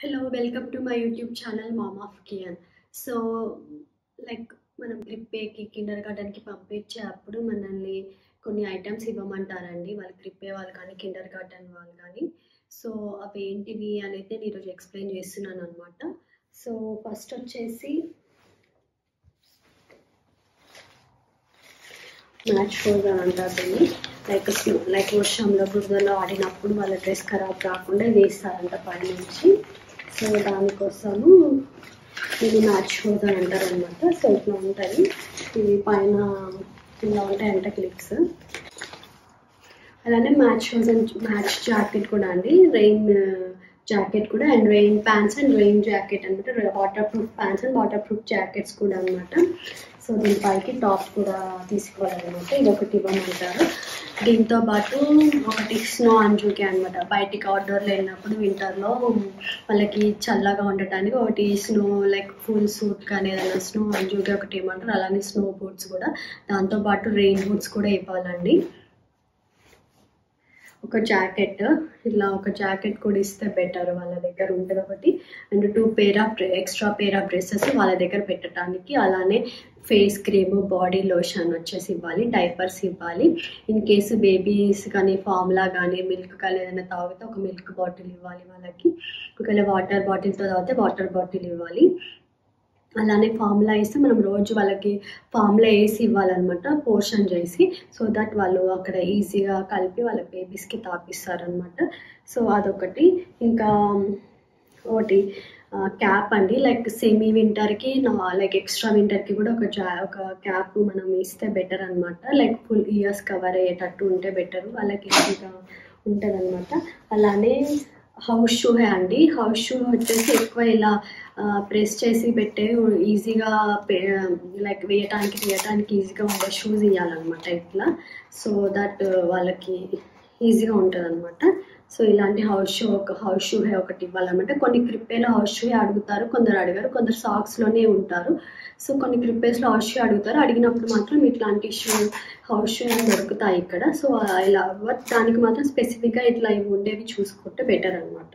Hello welcome to my YouTube channel mom of కియన్ so like మనం గ్రిప్పేకి Kinder గార్డెన్కి పంపించే అప్పుడు మనల్ని కొన్ని ఐటమ్స్ ఇవ్వమంటారండి వాళ్ళు గ్రిప్పే వాళ్ళు కానీ కిండర్ గార్డెన్ వాళ్ళు కానీ సో అవి ఏంటివి అనేది నేను ఈరోజు ఎక్స్ప్లెయిన్ చేస్తున్నాను అనమాట సో ఫస్ట్ వచ్చేసి మ్యాచ్ ఫోర్ అంటారు దీన్ని లైక్ స్నో లైక్ వర్షంలో బురదలో ఆడినప్పుడు వాళ్ళ డ్రెస్ ఖరాబ్ కాకుండా వేస్తారంట పై నుంచి సో దానికోసము ఇది మ్యాచ్ షోస్ అని అంటారు అనమాట సో ఇట్లా ఉంటుంది ఇవి పైన ఇలా ఉంటాయంట క్లిప్స్ అలానే match shoes and match jacket కూడా అండి రెయిన్ జాకెట్ కూడా and rain pants and rain jacket అనమాట waterproof pants and waterproof jackets కూడా అనమాట సో దీనిపైకి టాప్ కూడా తీసుకోవాలన్నమాట ఇది ఒకటి ఇవ్వమంటారు దీంతో పాటు ఒకటి స్నో అంజుకి అనమాట బయటికి అవుట్డోర్లో వెళ్ళినప్పుడు వింటర్లో వాళ్ళకి చల్లగా ఉండటానికి ఒకటి స్నో లైక్ ఫుల్ సూట్ కానీ ఏదైనా స్నో అంజుకి ఒకటి ఇవ్వమంటారు అలానే స్నో బూట్స్ కూడా దాంతోపాటు రెయిన్ బూట్స్ కూడా ఇవ్వాలండి ఒక జాకెట్ ఇలా ఒక జాకెట్ కూడా ఇస్తే బెటర్ వాళ్ళ దగ్గర ఉంటుంది ఒకటి and two pair of extra pair of dresses వాళ్ళ దగ్గర పెట్టడానికి అలానే ఫేస్ క్రీమ్ బాడీ లోషన్ వచ్చేసి ఇవ్వాలి డైపర్స్ ఇవ్వాలి ఇన్ కేసు బేబీస్ కానీ ఫార్ములా కానీ మిల్క్ కానీ ఏదైనా తాగితే ఒక మిల్క్ బాటిల్ ఇవ్వాలి వాళ్ళకి ఒకవేళ వాటర్ బాటిల్తో తాగితే వాటర్ బాటిల్ ఇవ్వాలి అలానే ఫార్ములా ఇస్తే మనం రోజు వాళ్ళకి ఫార్ములా వేసి ఇవ్వాలన్నమాట పోర్షన్ చేసి సో దట్ వాళ్ళు అక్కడ ఈజీగా కలిపి వాళ్ళ బేబీస్కి తాపిస్తారనమాట సో అదొకటి ఇంకా ఒకటి క్యాప్ అండి లైక్ సెమీ వింటర్కి లైక్ ఎక్స్ట్రా వింటర్కి కూడా ఒక జా ఒక క్యాప్ మనం ఇస్తే బెటర్ అనమాట లైక్ ఫుల్ ఇయర్స్ కవర్ అయ్యేటట్టు ఉంటే బెటర్ వాళ్ళకి ఈజీగా ఉంటుంది అనమాట అలానే హౌస్ షూ అండి హౌస్ షూ వచ్చేసి ఎక్కువ ఇలా ప్రెస్ చేసి పెట్టే ఈజీగా లైక్ వేయటానికి వేయటానికి ఈజీగా ఉండే షూస్ ఇవ్వాలన్నమాట ఇట్లా సో దట్ వాళ్ళకి ఈజీగా ఉంటుంది అనమాట సో ఇలాంటి హౌస్ షూ ఒక హౌస్ షూ ఒకటి ఇవ్వాలన్నమాట కొన్ని క్రిప్పేలో హౌస్ షూ అడుగుతారు కొందరు అడగారు కొందరు సాక్స్లోనే ఉంటారు సో కొన్ని క్రిప్పేస్లో హౌస్ షూ అడుగుతారు అడిగినప్పుడు మాత్రం ఇట్లాంటి షూ హౌస్ షూ దొరుకుతాయి ఇక్కడ సో ఇలా దానికి మాత్రం స్పెసిఫిక్గా ఇట్లా ఇవి ఉండేవి చూసుకుంటే బెటర్ అనమాట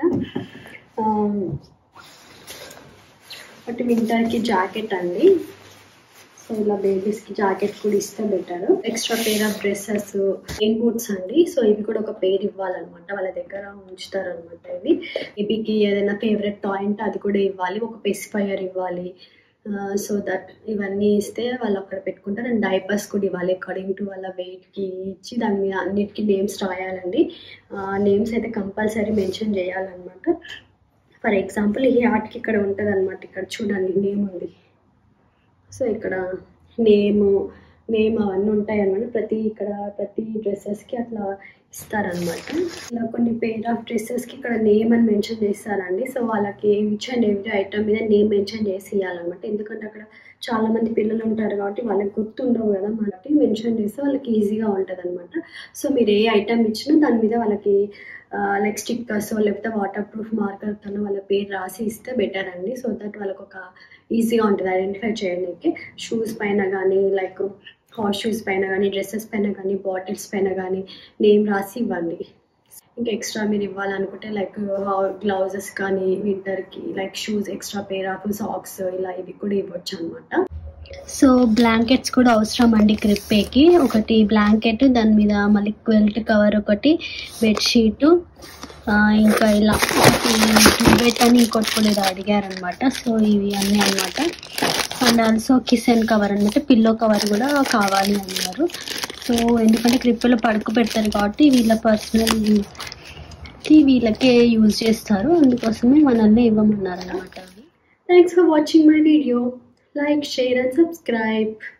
బట్ వింటర్కి జాకెట్ అండి సో ఇలా బేబీస్కి జాకెట్ కూడా ఇస్తే better extra pair of dresses rain boots అండి సో ఇవి కూడా ఒక పేర్ ఇవ్వాలన్నమాట వాళ్ళ దగ్గర ఉంచుతారనమాట ఇవి బేబీకి ఏదైనా ఫేవరెట్ టాయ్ అంటే అది కూడా ఇవ్వాలి ఒక పెసిఫైయర్ ఇవ్వాలి సో దట్ ఇవన్నీ ఇస్తే వాళ్ళు అక్కడ పెట్టుకుంటారు అండ్ డైపర్స్ కూడా ఇవ్వాలి అకార్డింగ్ టు వాళ్ళ వెయిట్కి ఇచ్చి దాని మీద అన్నిటికీ నేమ్స్ రాయాలండి నేమ్స్ అయితే కంపల్సరీ మెన్షన్ చేయాలన్నమాట ఫర్ ఎగ్జాంపుల్ ఈ ఆర్ట్కి ఇక్కడ ఉంటుంది అనమాట ఇక్కడ చూడండి నేమ్ ఉంది సో ఇక్కడ నేము నేమ్ అవన్నీ ఉంటాయి అన్నమాట ప్రతి ఇక్కడ ప్రతి డ్రెస్సెస్కి అట్లా ఇస్తారనమాట ఇలా కొన్ని పేర్ ఆఫ్ డ్రెస్సెస్కి ఇక్కడ నేమ్ అని మెన్షన్ చేస్తారండి సో వాళ్ళకి ఈచ్ అండ్ ఎవ్రీ ఐటమ్ మీద నేమ్ మెన్షన్ చేసి ఇవ్వాలన్నమాట ఎందుకంటే అక్కడ చాలా మంది పిల్లలు ఉంటారు కాబట్టి వాళ్ళకి గుర్తుండవు కదా మనకి మెన్షన్ చేస్తే వాళ్ళకి ఈజీగా ఉంటుంది అనమాట సో మీరు ఏ ఐటమ్ ఇచ్చినా దాని మీద వాళ్ళకి లైక్ స్టిక్కర్స్ లేకపోతే వాటర్ ప్రూఫ్ మార్కర్తో వాళ్ళ పేరు రాసి ఇస్తే బెటర్ అండి సో దట్ వాళ్ళకి ఒక ఈజీగా ఉంటుంది ఐడెంటిఫై చేయడానికి షూస్ పైన కానీ లైక్ హాట్ షూస్ పైన కానీ డ్రెస్సెస్ పైన కానీ బాటిల్స్ పైన కానీ నేమ్ రాసి ఇవ్వండి ఇంకా ఎక్స్ట్రా మీరు ఇవ్వాలనుకుంటే లైక్ గ్లౌజెస్ కానీ వింటర్కి like shoes extra pair of socks ఇలా ఇవి కూడా ఇవ్వచ్చు అనమాట సో బ్లాంకెట్స్ కూడా అవసరం అండి క్రిప్పేకి ఒకటి బ్లాంకెట్ దాని మీద మళ్ళీ క్వెల్ట్ కవర్ ఒకటి బెడ్షీటు ఇంకా ఇలా బెడ్ అని ఇంకోటి కూడా ఏదో అడిగారనమాట సో ఇవి అన్నీ అనమాట అండ్ ఆల్సో కిచెన్ కవర్ అనమాట పిల్లో కవర్ కూడా కావాలి అన్నారు సో ఎందుకంటే క్రిప్పలో పడుకు పెడతారు కాబట్టి వీళ్ళ పర్సనల్ యూజ్కి వీళ్ళకే యూజ్ చేస్తారు అందుకోసమే మనల్ని ఇవ్వమన్నారు అనమాట thanks for watching my video like, share and subscribe.